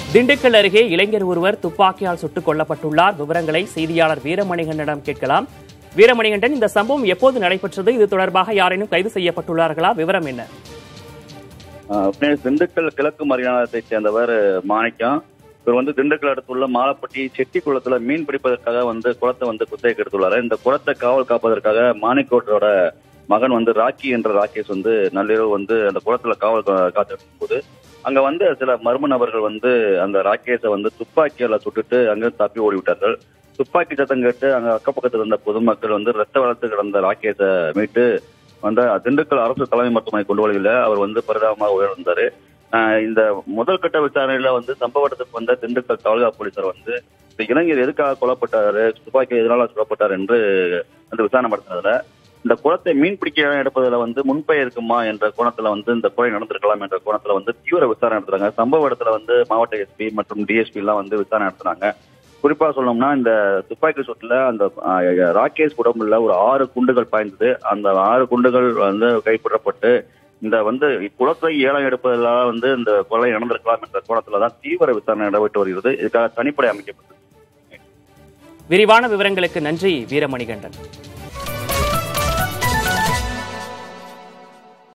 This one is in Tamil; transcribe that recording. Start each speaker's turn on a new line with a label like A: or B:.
A: திண்டுக்கல் அருகே இளைஞர் ஒருவர் துப்பாக்கியால் சுட்டுக் கொல்லப்பட்டுள்ளார் விவரங்களை செய்தியாளர் வீரமணிகண்டனிடம் கேட்கலாம் வீரமணிகண்டன் இந்த சம்பவம் எப்போது நடைபெற்றது இது தொடர்பாக யாரேனும் கைது செய்யப்பட்டுள்ளார்களா விவரம் என்ன
B: ஆஹ் பின்னர் திண்டுக்கல் கிழக்கு மரியாதையை சேர்ந்தவர் மாணிக்கம் இவர் வந்து திண்டுக்கல் அடுத்துள்ள மாலப்பட்டி செட்டி குளத்துல மீன் பிடிப்பதற்காக வந்து குளத்தை வந்து குத்தகைக்கு எடுத்துள்ளாரு இந்த குளத்தை காவல் காப்பதற்காக மாணிக்கோட்டரோட மகன் வந்து ராக்கி என்ற ராகேஷ் வந்து நள்ளிரவு வந்து அந்த குளத்துல காவல் கா- காத்திருக்கும் போது அங்க வந்து சில மர்ம நபர்கள் வந்து அந்த ராகேஷை வந்து துப்பாக்கியால சுட்டுட்டு அங்க தப்பி ஓடிவிட்டார்கள் துப்பாக்கி சத்தம் கேட்டு அங்க அக்கப்பக்கத்துல இருந்த பொதுமக்கள் வந்து ரத்த வளர்த்து கிடந்த ராகேஷை மீட்டு வந்த திண்டுக்கல் அரசு தலைமை மருத்துவமனை கொண்டு வருகையில அவர் வந்து பரிதாபமாக உயர்ந்தாரு ஆஹ் இந்த முதல் கட்ட விசாரணையில வந்து சம்பவ இடத்துக்கு வந்த திண்டுக்கல் தாலுகா போலீசார் வந்து இந்த இளைஞர் எதுக்காக கொல்லப்பட்டாரு துப்பாக்கி எதனால சுடப்பட்டார் என்று அந்த விசாரணை நடத்தினதுல இந்த குளத்தை மீன் பிடிக்க எடுப்பதில் வந்து முன்பே இருக்குமா என்ற கோணத்துல வந்து இந்த கொலை நடந்திருக்கலாம் என்ற கோணத்துல வந்து தீவிர விசாரணை நடத்துறாங்க சம்பவ இடத்துல வந்து மாவட்ட எஸ்பி மற்றும் டிஎஸ்பி எல்லாம் வந்து விசாரணை நடத்துனாங்க குறிப்பா சொல்லணும்னா இந்த துப்பாக்கி சூட்டுல அந்த ஆஹ், ராகேஷ் உடம்புல ஒரு ஆறு குண்டுகள் பாய்ந்தது அந்த ஆறு குண்டுகள் வந்து கைப்பற்றப்பட்டு இந்த வந்து குளத்தை ஏலம் எடுப்பதில் வந்து இந்த கொலை நடந்திருக்கலாம் என்ற கோணத்துல தான் தீவிர விசாரணை நடைபெற்று வருகிறது இதுக்காக தனிப்படை அமைக்கப்பட்டது
A: விரிவான விவரங்களுக்கு நன்றி வீரமணிகண்டன்